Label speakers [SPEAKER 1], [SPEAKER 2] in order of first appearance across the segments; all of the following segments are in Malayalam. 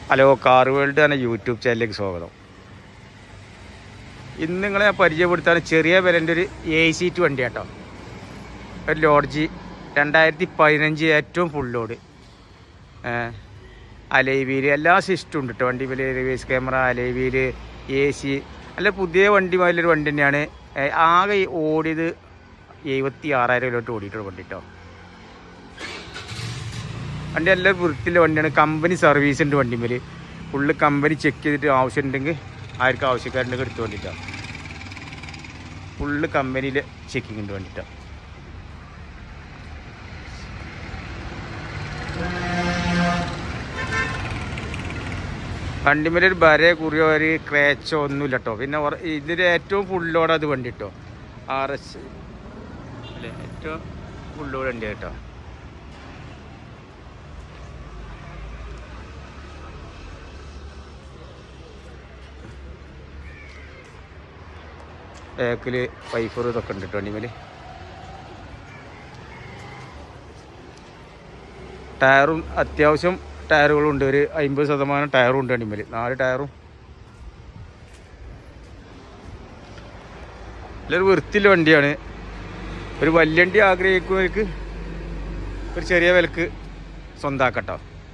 [SPEAKER 1] ഹലോ കാർ വേൾഡ് എന്ന യൂട്യൂബ് ചാനലിലേക്ക് സ്വാഗതം ഇന്ന് നിങ്ങളെ ഞാൻ പരിചയപ്പെടുത്താൻ ചെറിയ വിലൻ്റെ ഒരു എ സീറ്റ് വണ്ടി കേട്ടോ ഒരു ലോഡ്ജ് രണ്ടായിരത്തി പതിനഞ്ച് ഏറ്റവും ഫുൾ ലോഡ് അലൈവീല് എല്ലാ സിസ്റ്റം ഉണ്ട് കേട്ടോ വണ്ടി വില reverse camera alloy wheel A C നല്ല പുതിയ വണ്ടി മുതലൊരു വണ്ടി തന്നെയാണ് ഏ, ആകെ ഈ ഓടിയത് എഴുപത്തി ആറായിരം കിലോമീറ്റർ ഓടിയിട്ടുള്ള വണ്ടി കേട്ടോ വണ്ടി എല്ലാം വൃത്തിയുള്ള വണ്ടിയാണ് കമ്പനി സർവീസ് ഉണ്ട് വണ്ടിമേൽ ഫുള്ള് കമ്പനി ചെക്ക് ചെയ്തിട്ട് ആവശ്യമുണ്ടെങ്കിൽ ആർക്കും ആവശ്യക്കാരുണ്ടെങ്കിൽ എടുത്ത് വേണ്ടിയിട്ടാണ് ഫുള്ള് കമ്പനിയിൽ ചെക്കിങ് ഉണ്ട് വേണ്ടിയിട്ടാണ് വണ്ടിമേൽ ഒരു ബരയോ കുറിയോ ഒരു ക്രാച്ചോ ഒന്നുമില്ല കേട്ടോ പിന്നെ ഒറ- ഇതിൻ്റെ ഏറ്റവും ഫുള്ളോടെ അത് വണ്ടി കേട്ടോ ആർ എസ് അല്ലേ ഏറ്റവും ഫുള്ളോട് വണ്ടി കേട്ടോ ബാക്കിൽ വൈഫർ ഇതൊക്കെ ഉണ്ട് കേട്ടോ വണ്ടിമേൽ ടയറും അത്യാവശ്യം ടയറുകളും ഉണ്ട് ഒരു അമ്പത് ശതമാനം ടയറും ഉണ്ട് വണ്ടിമേൽ നാല് ടയറും നല്ലൊരു വൃത്തിയുള്ള വണ്ടിയാണ് ഒരു വലിയ വണ്ടി ആഗ്രഹിക്കുന്നവർക്ക് ഒരു ചെറിയ വിലക്ക് സ്വന്താക്കട്ടോ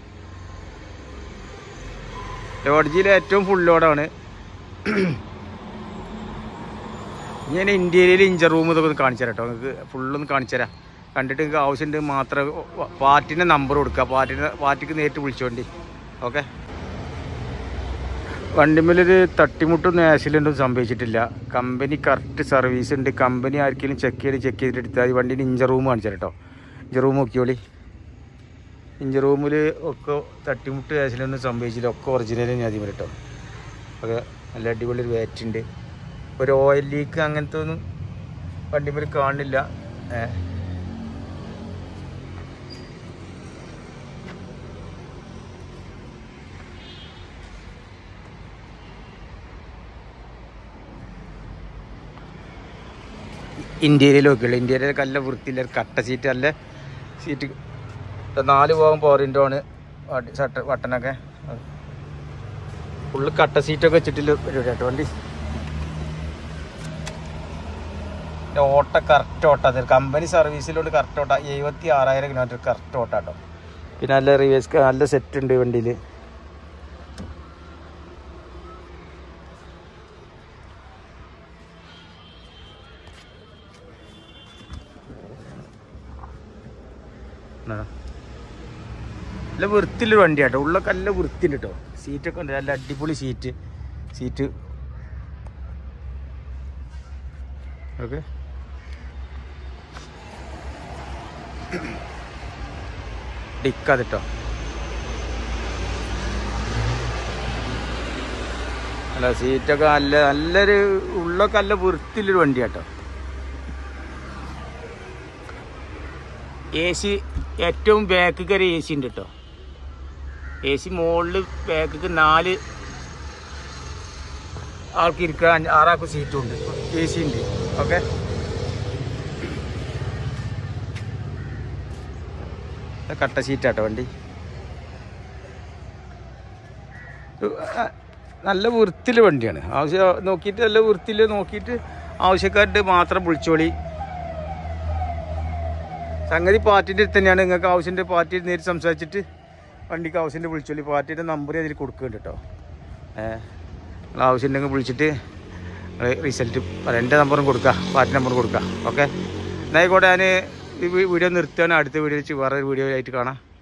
[SPEAKER 1] ലോഡ്ജിയിലെ ഏറ്റവും ഫുൾ ലോഡാണ് ഞാൻ ഇന്ത്യയിൽ ഇഞ്ചർ റൂം ഇതൊക്കെ ഒന്ന് കാണിച്ചു തരാം കേട്ടോ നിങ്ങൾക്ക് ഫുള്ളൊന്ന് കാണിച്ചു തരാം കണ്ടിട്ട് നിങ്ങൾക്ക് ആവശ്യമുണ്ട് മാത്രം പാർട്ടിൻ്റെ നമ്പർ കൊടുക്കുക പാർട്ടിൻ്റെ പാർട്ടിക്ക് നേരിട്ട് വിളിച്ചോണ്ടി ഓക്കെ വണ്ടിമേലൊരു തട്ടിമുട്ടൊന്നും ആക്സിഡൻ്റ് ഒന്നും സംഭവിച്ചിട്ടില്ല കമ്പനി കറക്റ്റ് സർവീസ് ഉണ്ട് കമ്പനി ആർക്കെങ്കിലും ചെക്ക് ചെയ്ത് ചെക്ക് ചെയ്തിട്ട് എടുത്താൽ മതി വണ്ടീൻ്റെ ഇഞ്ചർ റൂം കാണിച്ചു തരാം കേട്ടോ ഇഞ്ചർ റൂം നോക്കിയോളി ഇഞ്ചർ റൂമിൽ ഒക്കെ തട്ടിമുട്ട് ആക്സിഡൻ്റ് ഒന്നും സംഭവിച്ചില്ല ഒക്കെ ഒറിജിനൽ ഞാൻ ആദ്യം കേട്ടോ ഒക്കെ നല്ല അടിപൊളി ഒരു വേറ്റ് ഉണ്ട് ഒരു ഓയിൽ ലീക്ക് അങ്ങനത്തെ ഒന്നും വണ്ടിമേൽ കാണില്ല ഏ. ഇന്ത്യയിലെ നോക്കിയുള്ളൂ ഇന്ത്യയിലെ നല്ല വൃത്തിയില്ല ഒരു കട്ട സീറ്റ് നല്ല സീറ്റ് നാല് പോകാൻ പോറിൻ്റെ ആണ് ഷട്ടർ ബട്ടനൊക്കെ ഫുള്ള് കട്ട സീറ്റൊക്കെ വെച്ചിട്ടില്ല പരിപാടി കേട്ടോ വണ്ടി ഓട്ട കറക്റ്റ് ഓട്ട അത് കമ്പനി സർവീസിലോട്ട് കറക്റ്റ് ഓട്ട എഴുപത്തി ആറായിരം കിലോമീറ്റർ കറക്റ്റ് ഓട്ട കേട്ടോ പിന്നെ നല്ല റിവേഴ്സ് നല്ല സെറ്റ് ഉണ്ട് വണ്ടിയിൽ നല്ല വൃത്തിയുള്ളൊരു വണ്ടി കേട്ടോ ഉള്ളൊക്കെ നല്ല വൃത്തിയുണ്ട് കേട്ടോ സീറ്റൊക്കെ ഉണ്ട് നല്ല അടിപൊളി സീറ്റ് സീറ്റ് ഓക്കെ ഡിക്കത് കേട്ടോ അല്ല സീറ്റൊക്കെ നല്ല നല്ലൊരു ഉള്ളൊക്കെ നല്ല വൃത്തിയുള്ളൊരു വണ്ടി കേട്ടോ എ സി ഏറ്റവും ബാക്കിക്ക് ഒരു എ സി ഉണ്ട് കേട്ടോ എ സി മുകളിൽ ബാക്കിക്ക് നാല് ആൾക്ക് ഇരിക്കാൻ അഞ്ച് ആറാൾക്ക് സീറ്റും ഉണ്ട് എ സി ഉണ്ട് ഓക്കെ കട്ട സീറ്റാട്ടോ വണ്ടി ഒരു, ആ, നല്ല വൃത്തിയുള്ള വണ്ടിയാണ് ആവശ്യം നോക്കിയിട്ട് നല്ല വൃത്തിയിൽ നോക്കിയിട്ട് ആവശ്യക്കാരുടെ മാത്രം വിളിച്ചോളി സംഗതി പാർട്ടിൻ്റെ അടുത്ത് തന്നെയാണ് നിങ്ങൾക്ക് ആവശ്യൻ്റെ പാർട്ടി നേരിട്ട് സംസാരിച്ചിട്ട് വണ്ടിക്ക് ആവശ്യൻ്റെ വിളിച്ചോളി പാർട്ടിയുടെ നമ്പർ അതിൽ കൊടുക്കുന്നുണ്ട് കേട്ടോ ഏഹ് നിങ്ങൾ ആവശ്യമുണ്ടെങ്കിൽ വിളിച്ചിട്ട് റിസൾട്ട് പറയാം എൻ്റെ നമ്പറും കൊടുക്കുക പാർട്ടി നമ്പറും കൊടുക്കുക ഓക്കെ എന്നായിക്കോട്ടെ ഞാൻ ഈ വീഡിയോ നിർത്തുകയാണ് അടുത്ത വീഡിയോ വെച്ച് വേറൊരു വീഡിയോ ആയിട്ട് കാണാം